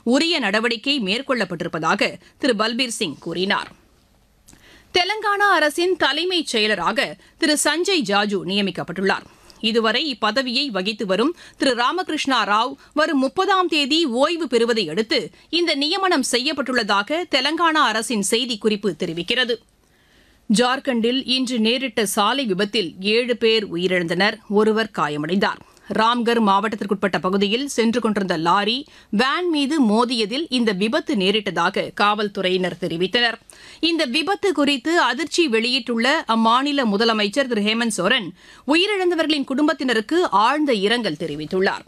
உரிய நடவடிக்கை மேற்கொள்ளப்பட்டிருப்பதாக திரு பல்பீர் சிங் கூறினார் தெலங்கானா அரசின் தலைமைச் செயலராக திரு சஞ்சய் ஜாஜு நியமிக்கப்பட்டுள்ளார் இதுவரை இப்பதவியை வகித்து வரும் திரு ராமகிருஷ்ணா ராவ் வரும் முப்பதாம் தேதி ஓய்வு பெறுவதை அடுத்து இந்த நியமனம் செய்யப்பட்டுள்ளதாக தெலங்கானா அரசின் செய்திக்குறிப்பு தெரிவிக்கிறது ஜார்க்கண்டில் இன்று நேரிட்ட சாலை விபத்தில் ஏழு பேர் உயிரிழந்தனர் ஒருவர் காயமடைந்தார் ராம்கர் மாவட்டத்திற்குட்பட்ட பகுதியில் சென்று கொண்டிருந்த லாரி வேன் மீது மோதியதில் இந்த விபத்து நேரிட்டதாக காவல்துறையினர் தெரிவித்தனர் இந்த விபத்து குறித்து அதிர்ச்சி வெளியிட்டுள்ள அம்மாநில முதலமைச்சர் திரு ஹேமந்த் சோரன் உயிரிழந்தவர்களின் குடும்பத்தினருக்கு ஆழ்ந்த இரங்கல் தெரிவித்துள்ளார்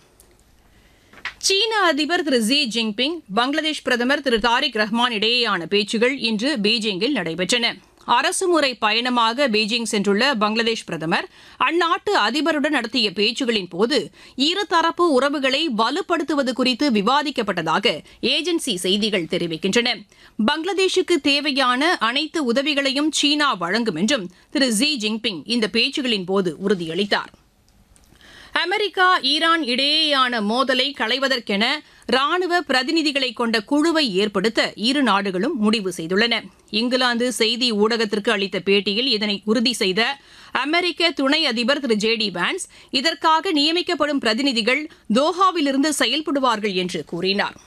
சீன அதிபர் திரு ஜி ஜின்பிங் பங்களாதேஷ் பிரதமர் திரு தாரிக் ரஹ்மான் இடையேயான பேச்சுகள் இன்று பீஜிங்கில் நடைபெற்றன அரசுமுறை பயணமாக பீஜிங் சென்றுள்ள பங்களாதேஷ் பிரதமர் அந்நாட்டு அதிபருடன் நடத்திய பேச்சுகளின் போது இருதரப்பு உறவுகளை வலுப்படுத்துவது குறித்து விவாதிக்கப்பட்டதாக ஏஜென்சி செய்திகள் தெரிவிக்கின்றன பங்களாதேஷுக்கு தேவையான அனைத்து உதவிகளையும் சீனா வழங்கும் என்றும் திரு ஜி ஜின்பிங் இந்த பேச்சுகளின் போது உறுதியளித்தார் அமெரிக்கா ஈரான் இடையேயான மோதலை களைவதற்கென ராணுவ பிரதிநிதிகளை கொண்ட குழுவை ஏற்படுத்த இரு நாடுகளும் முடிவு செய்துள்ளன இங்கிலாந்து செய்தி ஊடகத்திற்கு அளித்த பேட்டியில் இதனை உறுதி செய்த அமெரிக்க துணை அதிபர் திரு ஜே டி வான்ஸ் இதற்காக நியமிக்கப்படும் பிரதிநிதிகள் தோஹாவிலிருந்து செயல்படுவார்கள் என்று கூறினார்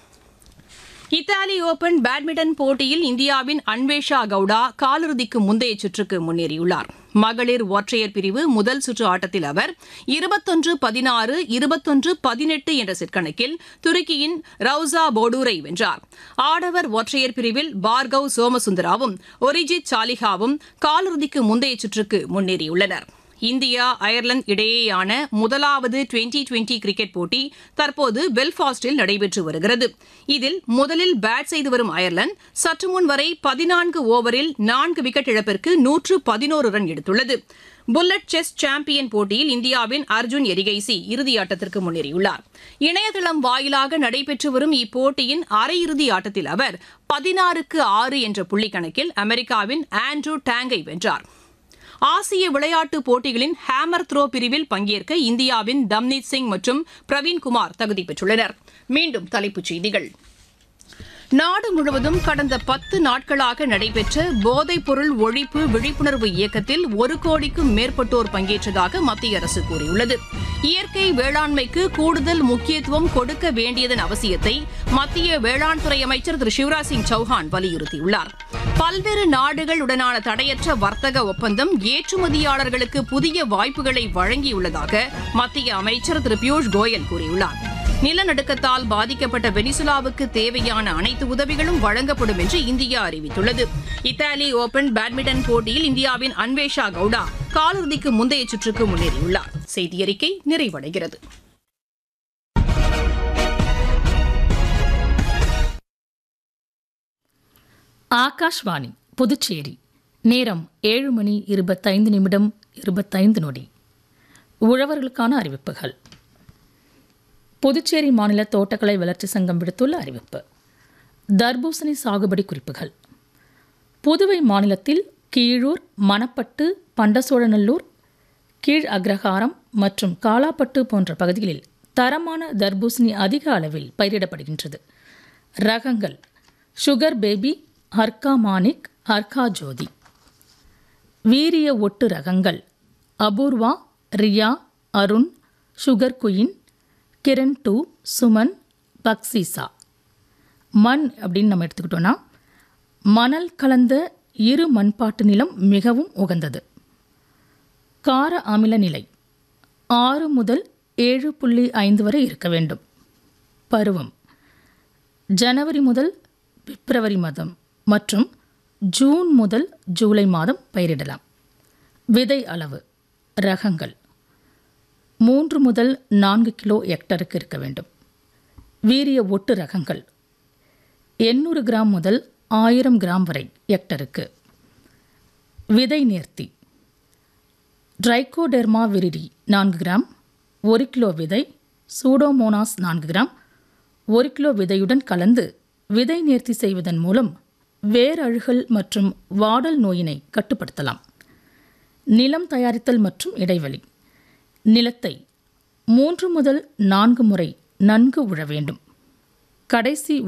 இத்தாலி ஓபன் பேட்மிண்டன் போட்டியில் இந்தியாவின் அன்வேஷா கவுடா காலிறுதிக்கு முந்தைய சுற்றுக்கு முன்னேறியுள்ளார் மகளிர் ஒற்றையர் பிரிவு முதல் சுற்று ஆட்டத்தில் அவர் இருபத்தொன்று பதினாறு இருபத்தொன்று பதினெட்டு என்ற செட் கணக்கில் துருக்கியின் ரவுசா போடூரை வென்றார் ஆடவர் ஒற்றையர் பிரிவில் பார்கவ் சோமசுந்தராவும் ஒரிஜித் சாலிஹாவும் காலிறுதிக்கு முந்தைய சுற்றுக்கு முன்னேறியுள்ளனா் இந்தியா அயர்லாந்து இடையேயான முதலாவது டுவெண்டி டுவெண்டி கிரிக்கெட் போட்டி தற்போது பெல்பாஸ்டில் நடைபெற்று வருகிறது இதில் முதலில் பேட் செய்து வரும் அயர்லாந்து சற்று முன் வரை பதினான்கு ஓவரில் நான்கு விக்கெட் இழப்பிற்கு நூற்று பதினோரு ரன் எடுத்துள்ளது புல்லட் செஸ் சாம்பியன் போட்டியில் இந்தியாவின் அர்ஜுன் எரிகைசி இறுதியாட்டத்திற்கு முன்னேறியுள்ளார் இணையதளம் வாயிலாக நடைபெற்று வரும் இப்போட்டியின் அரையிறுதி ஆட்டத்தில் அவர் பதினாறுக்கு ஆறு என்ற புள்ளி கணக்கில் அமெரிக்காவின் ஆண்ட்ரூ டேங்கை வென்றார் ஆசிய விளையாட்டுப் போட்டிகளின் ஹேமர் த்ரோ பிரிவில் பங்கேற்க இந்தியாவின் தம்னீத் சிங் மற்றும் பிரவீன்குமார் தகுதி பெற்றுள்ளனர் மீண்டும் தலைப்புச் செய்திகள் நாடு முழுவதும் கடந்த பத்து நாட்களாக நடைபெற்ற போதைப்பொருள் ஒழிப்பு விழிப்புணர்வு இயக்கத்தில் ஒரு கோடிக்கும் மேற்பட்டோர் பங்கேற்றதாக மத்திய அரசு கூறியுள்ளது இயற்கை வேளாண்மைக்கு கூடுதல் முக்கியத்துவம் கொடுக்க வேண்டியதன் அவசியத்தை மத்திய வேளாண் துறை அமைச்சர் திரு சிவராஜ் சிங் சௌஹான் வலியுறுத்தியுள்ளார் பல்வேறு நாடுகளுடனான தடையற்ற வர்த்தக ஒப்பந்தம் ஏற்றுமதியாளர்களுக்கு புதிய வாய்ப்புகளை வழங்கியுள்ளதாக மத்திய அமைச்சர் திரு பியூஷ் கோயல் கூறியுள்ளார் நிலநடுக்கத்தால் பாதிக்கப்பட்ட வெனிசுலாவுக்கு தேவையான அனைத்து உதவிகளும் வழங்கப்படும் என்று இந்தியா அறிவித்துள்ளது இத்தாலி ஓபன் பேட்மிண்டன் போட்டியில் இந்தியாவின் அன்வேஷா கவுடா காலிறுதிக்கு முந்தைய சுற்றுக்கு முன்னேறியுள்ளார் செய்தியறிக்கை நிறைவடைகிறது ஆகாஷ்வாணி புதுச்சேரி நேரம் ஏழு மணி இருபத்தைந்து நிமிடம் இருபத்தைந்து நொடி உழவர்களுக்கான அறிவிப்புகள் புதுச்சேரி மாநில தோட்டக்கலை வளர்ச்சி சங்கம் விடுத்துள்ள அறிவிப்பு தர்பூசணி சாகுபடி குறிப்புகள் புதுவை மாநிலத்தில் கீழூர் மணப்பட்டு பண்டசோழநல்லூர் கீழ் அக்ரஹாரம் மற்றும் காலாப்பட்டு போன்ற பகுதிகளில் தரமான தர்பூசணி அதிக அளவில் பயிரிடப்படுகின்றது ரகங்கள் சுகர் பேபி ஹர்கா மானிக் ஹர்கா ஜோதி வீரிய ஒட்டு ரகங்கள் Apoorva Riya Arun sugar queen Kiran two Suman பக்ஸிசா மண் அப்படின்னு நம்ம எடுத்துக்கிட்டோன்னா மணல் கலந்த இரு மண்பாட்டு நிலம் மிகவும் உகந்தது கார அமில நிலை ஆறு முதல் ஏழு புள்ளி ஐந்து வரை இருக்க வேண்டும் பருவம் ஜனவரி முதல் பிப்ரவரி மாதம் மற்றும் ஜூன் முதல் ஜூலை மாதம் பயிரிடலாம் விதை அளவு ரகங்கள் மூன்று முதல் நான்கு கிலோ ஹெக்டருக்கு இருக்க வேண்டும் வீரிய ஒட்டு ரகங்கள் எண்ணூறு கிராம் முதல் ஆயிரம் கிராம் வரை ஹெக்டருக்கு விதை நேர்த்தி ட்ரைகோடெர்மா விரிடி நான்கு கிராம் ஒரு கிலோ விதை சூடோமோனாஸ் நான்கு கிராம் ஒரு கிலோ விதையுடன் கலந்து விதை நேர்த்தி செய்வதன் மூலம் வேரழுகல் மற்றும் வாடல் நோயினை கட்டுப்படுத்தலாம் நிலம் தயாரித்தல் மற்றும் இடைவெளி நிலத்தை மூன்று முதல் நான்கு முறை நன்கு உழ வேண்டும் கடைசி